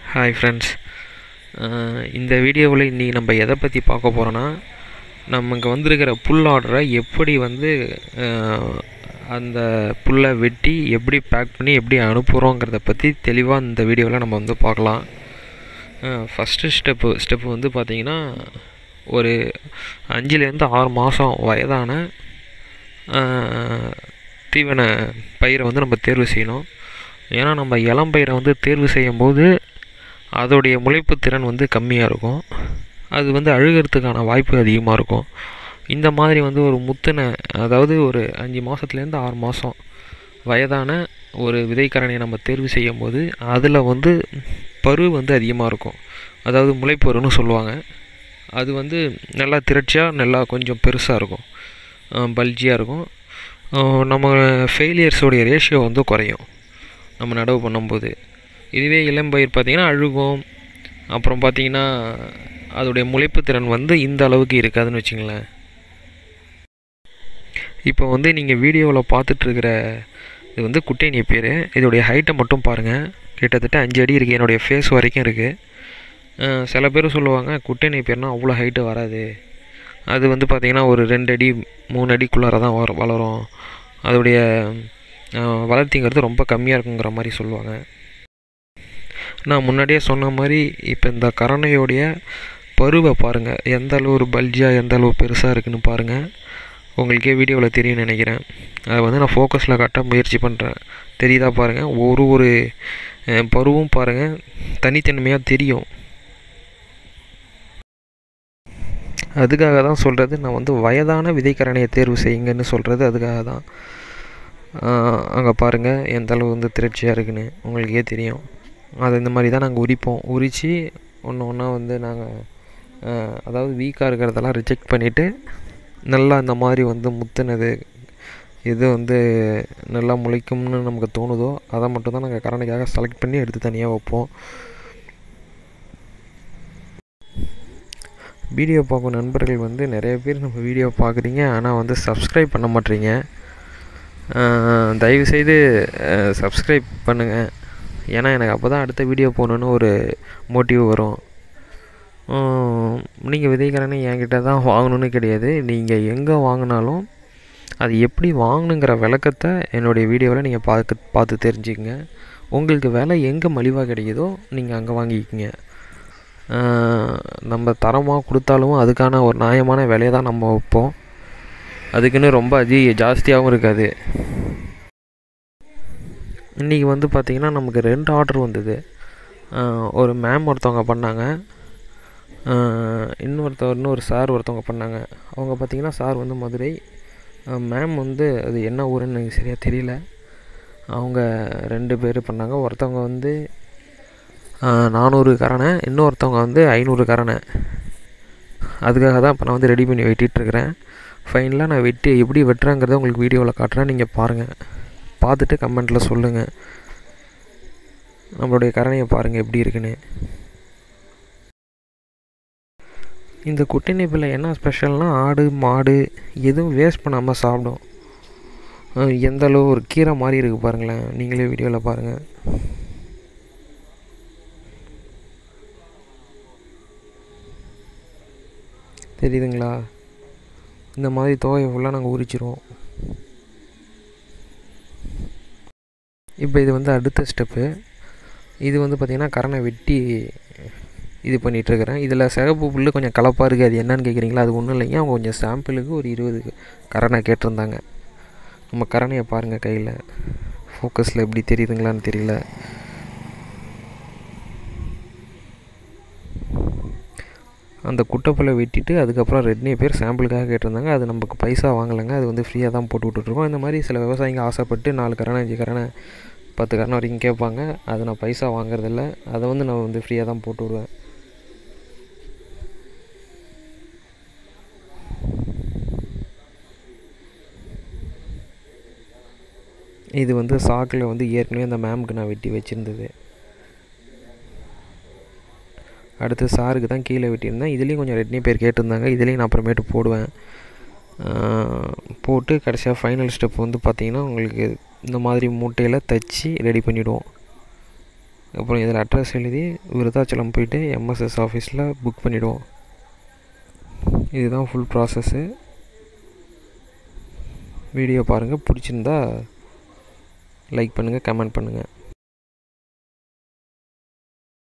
hi friends இந்த வீடியோவில் இன்றைக்கி நம்ம எதை பற்றி பார்க்க போகிறோன்னா நமக்கு வந்திருக்கிற புல் ஆர்டரை எப்படி வந்து அஹ், அந்த புல்லை வெட்டி எப்படி பேக் பண்ணி எப்படி அனுப்புகிறோங்கிறத பற்றி தெளிவாக இந்த வீடியோவில் நம்ம வந்து பார்க்கலாம் ஃபஸ்ட்டு ஸ்டெப்பு ஸ்டெப்பு வந்து பார்த்திங்கன்னா ஒரு அஞ்சுலேருந்து ஆறு மாதம் வயதான அஹ், தீவன பயிரை வந்து நம்ம தேர்வு செய்யணும் ஏன்னா நம்ம இளம் பயிரை வந்து தேர்வு செய்யும்போது அதோடைய முளைப்பு திறன் வந்து கம்மியாக இருக்கும் அது வந்து அழுகிறதுக்கான வாய்ப்பு அதிகமாக இருக்கும் இந்த மாதிரி வந்து ஒரு முத்தின அதாவது ஒரு அஞ்சு மாதத்துலேருந்து ஆறு மாதம் வயதான ஒரு விதைக்கரணையை நம்ம தேர்வு செய்யும்போது அதில் வந்து பரு வந்து அதிகமாக இருக்கும் அதாவது முளைப்பருன்னு சொல்லுவாங்க அது வந்து நல்லா திரட்சியாக நல்லா கொஞ்சம் பெருசாக இருக்கும் பல்ஜியாக இருக்கும் அஹ் நம்ம ஃபெயிலியர்ஸோடைய ரேஷியோ வந்து குறையும் நம்ம நடவு பண்ணும்போது இதுவே இளம்பயிர் பார்த்திங்கன்னா அழுகும் அப்புறம் பார்த்திங்கன்னா அதோடைய முளைப்பு திறன் வந்து இந்த அளவுக்கு இருக்காதுன்னு வச்சுங்களேன் இப்போ வந்து நீங்கள் வீடியோவில் பார்த்துட்ருக்கிற இது வந்து குட்டை பேர் இதோடைய ஹைட்டை மட்டும் பாருங்கள் கிட்டத்தட்ட அஞ்சு அடி இருக்குது என்னுடைய ஃபேஸ் வரைக்கும் இருக்குது சில பேர் சொல்லுவாங்க குட்டை பேர்னால் அவ்வளோ ஹைட்டு வராது அது வந்து பார்த்திங்கன்னா ஒரு ரெண்டு அடி மூணு அடிக்குள்ளார தான் வர வளரும் அதோடைய அஹ், வளர்த்திங்கிறது ரொம்ப கம்மியாக இருக்குங்கிற மாதிரி சொல்லுவாங்க நான் முன்னாடியே சொன்ன மாதிரி இப்போ இந்த கரணையோடைய பருவை பாருங்கள் எந்த அளவு ஒரு பல்ஜியாக எந்த அளவு பெருசாக இருக்குன்னு பாருங்கள் உங்களுக்கே வீடியோவில் தெரியும்னு நினைக்கிறேன் அதை வந்து நான் ஃபோக்கஸில் காட்ட முயற்சி பண்ணுறேன் தெரியுதா பாருங்கள் ஒரு ஒரு அஹ், பருவும் பாருங்கள் தனித்தன்மையாக தெரியும் அதுக்காக தான் சொல்கிறது நான் வந்து வயதான விதைக்கரணையை தேர்வு செய்யுங்கன்னு சொல்கிறது அதுக்காக தான் அங்கே பாருங்கள் எந்த அளவு வந்து திரட்சியாக இருக்குன்னு உங்களுக்கே தெரியும் அது இந்த மாதிரி தான் நாங்கள் உரிப்போம் உரித்து ஒன்று ஒன்றா வந்து நாங்கள் அதாவது வீக்காக இருக்கிறதெல்லாம் ரிஜெக்ட் பண்ணிவிட்டு நல்லா இந்த மாதிரி வந்து முத்துனது எது வந்து நல்லா முளைக்கும்னு நமக்கு தோணுதோ அதை மட்டும் தான் நாங்கள் கரணைக்காக செலக்ட் பண்ணி எடுத்து தனியாக வைப்போம் வீடியோ பார்க்கும் நண்பர்கள் வந்து நிறைய பேர் நம்ம வீடியோ பார்க்குறீங்க ஆனால் வந்து சப்ஸ்கிரைப் பண்ண மாட்டீங்க அஹ், தயவுசெய்து சப்ஸ்கிரைப் பண்ணுங்கள் ஏன்னா எனக்கு அப்போ தான் அடுத்த வீடியோ போகணுன்னு ஒரு மோட்டிவ் வரும் நீங்கள் விதைக்கரணை என்கிட்ட தான் வாங்கணும்னு கிடையாது நீங்கள் எங்கே வாங்கினாலும் அது எப்படி வாங்கணுங்கிற விளக்கத்தை என்னுடைய வீடியோவில் நீங்கள் பார்த்து பார்த்து தெரிஞ்சுக்கங்க உங்களுக்கு விலை எங்கே மலிவாக கிடைக்குதோ நீங்கள் அங்கே வாங்கிக்கோங்க ஆஹ் நம்ம தரமாக கொடுத்தாலும் அதுக்கான ஒரு நியாயமான விலையை தான் நம்ம வைப்போம் அதுக்குன்னு ரொம்ப அதிக ஜாஸ்தியாகவும் இருக்காது இன்றைக்கி வந்து பார்த்திங்கன்னா நமக்கு ரெண்டு ஆர்டர் வந்தது ஆஹ் ஒரு மேம் ஒருத்தவங்க பண்ணாங்க ஆஹ் இன்னொருத்தர் இன்னொரு சார் ஒருத்தவங்க பண்ணாங்க அவங்க பார்த்திங்கன்னா சார் வந்து மதுரை மேம் வந்து அது என்ன ஊருன்னு எனக்கு சரியாக தெரியல அவங்க ரெண்டு பேர் பண்ணாங்க ஒருத்தவங்க வந்து நானூறு கரணை இன்னொருத்தவங்க வந்து ஐநூறு கரணை அதுக்காக தான் இப்போ நான் வந்து ரெடி பண்ணி வெட்டிகிட்ருக்கிறேன் ஃபைனலாக நான் வெட்டி எப்படி வெட்டுறேங்கிறத உங்களுக்கு வீடியோவில் காட்டுறேன் நீங்கள் பாருங்கள் பார்த்துட்டு கமெண்ட்டில் சொல்லுங்கள் நம்மளுடைய கரணையை பாருங்கள் எப்படி இருக்குன்னு இந்த குட்டை நெப்பில் என்ன ஸ்பெஷல்னால் ஆடு மாடு எதுவும் வேஸ்ட் பண்ணாமல் சாப்பிடும் அஹ் எந்த அளவு ஒரு கீரை மாதிரி இருக்குது பாருங்களேன் நீங்களே வீடியோவில் பாருங்கள் தெரியுதுங்களா இந்த மாதிரி தோயை ஃபுல்லாக நாங்கள் உரிச்சிருவோம் இப்போ இது வந்து அடுத்த ஸ்டெப்பு இது வந்து பார்த்திங்கன்னா கரணை வெட்டி இது பண்ணிகிட்ருக்கிறேன் இதில் சிகப்பு புல் கொஞ்சம் கலப்பாக இருக்குது அது என்னன்னு கேட்குறீங்களா அது ஒன்றும் இல்லைங்க அவங்க கொஞ்சம் சாம்பிளுக்கு ஒரு இருபது கரணை கேட்டிருந்தாங்க நம்ம கரணையை பாருங்கள் கையில் ஃபோக்கஸில் எப்படி தெரியுதுங்களான்னு தெரியல அந்த குட்டைப்புல்லை வெட்டிட்டு அதுக்கப்புறம் ரெட்னே பேர் சாம்பிளுக்காக கேட்டிருந்தாங்க அது நமக்கு பைசா வாங்கலைங்க அது வந்து ஃப்ரீயாக தான் போட்டு விட்டுட்ருக்கோம் இந்த மாதிரி சில விவசாயிங்க ஆசைப்பட்டு நாலு கரணை அஞ்சு கரணை பத்து கரணை வரைக்கும் கேட்பாங்க அது நான் பைசா வாங்குறதில்ல அதை வந்து நான் வந்து ஃப்ரீயாக தான் போட்டு விடுவேன் இது வந்து சாக்கில் வந்து ஏற்கனவே அந்த மேம்க்கு நான் வெட்டி வச்சுருந்தது அடுத்து சாருக்கு தான் கீழே வெட்டியிருந்தேன் இதுலேயும் கொஞ்சம் ரெட்னி பேர் கேட்டிருந்தாங்க இதுலேயும் நான் அப்புறமேட்டு போடுவேன் ஆஹ் போட்டு கடைசியாக ஃபைனல் ஸ்டெப் வந்து பார்த்திங்கன்னா உங்களுக்கு இந்த மாதிரி மூட்டையில் தைச்சி ரெடி பண்ணிவிடுவோம் அப்புறம் இதில் அட்ரஸ் எழுதி விருதாச்சலம் போயிட்டு எம்எஸ்எஸ் ஆஃபீஸில் புக் பண்ணிவிடுவோம் இதுதான் ஃபுல் ப்ராசஸ்ஸு வீடியோ பாருங்கள் பிடிச்சிருந்தா லைக் பண்ணுங்கள் கமெண்ட் பண்ணுங்கள்